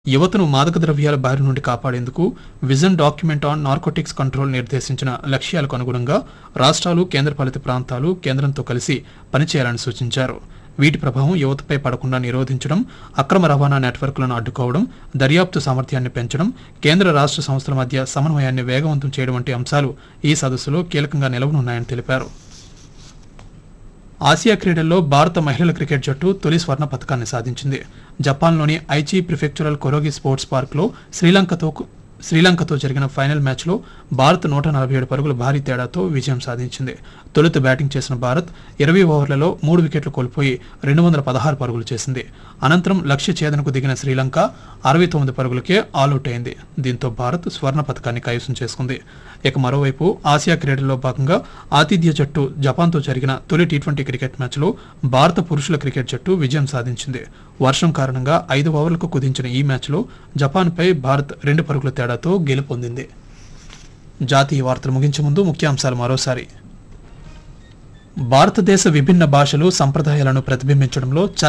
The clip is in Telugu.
యువతను మాదక ద్రవ్యాల బారి నుండి కాపాడేందుకు vision document on narcotics control నిర్దేశించిన లక్ష్యాలకు అనుగుణంగా రాష్ట్రాలు కేంద్రపాలిత ప్రాంతాలు కేంద్రంతో కలిసి పనిచేయాలని సూచించారు వీటి ప్రభావం యువతపై పడకుండా నిరోధించడం అక్రమ రవాణా నెట్వర్క్లను అడ్డుకోవడం దర్యాప్తు సామర్థ్యాన్ని పెంచడం కేంద్ర రాష్ట్ర సంస్థల మధ్య సమన్వయాన్ని వేగవంతం చేయడం వంటి అంశాలు ఈ సదస్సులో కీలకంగా నిలవనున్నాయని తెలిపారు ఆసియా క్రీడల్లో భారత మహిళల క్రికెట్ జట్టు తొలి స్వర్ణ పథకాన్ని సాధించింది జపాన్లోని ఐచి ప్రిఫెక్చురల్ కొరోగి స్పోర్ట్స్ పార్క్లో శ్రీలంకతో శ్రీలంకతో జరిగిన ఫైనల్ మ్యాచ్లో భారత్ నూట నలభై ఏడు పరుగుల భారీ తేడాతో విజయం సాధించింది తొలుత బ్యాటింగ్ చేసిన భారత్ ఇరవై ఓవర్లలో మూడు వికెట్లు కోల్పోయి రెండు వందల పదహారు పరుగులు చేసింది అనంతరం లక్ష్య ఛేదనకు దిగిన శ్రీలంక అరవై తొమ్మిది పరుగులకే ఆల్అవుట్ అయింది దీంతో భారత్ స్వర్ణ పథకాన్ని కైవసం చేసుకుంది ఇక మరోవైపు ఆసియా క్రీడల్లో భాగంగా ఆతిథ్య జట్టు జపాన్తో జరిగిన తొలి టీ ట్వంటీ క్రికెట్ మ్యాచ్లో భారత పురుషుల క్రికెట్ జట్టు విజయం సాధించింది వర్షం కారణంగా ఐదు ఓవర్లకు కుదించిన ఈ మ్యాచ్లో జపాన్పై భారత్ రెండు పరుగుల తేడాతో గెలుపొందింది జాతీయ వార్తలు ముగించే ముందు ముఖ్యాంశాలు మరోసారి భారతదేశ విభిన్న భాషలు సంప్రదాయాలను ప్రతిబింబించడంలో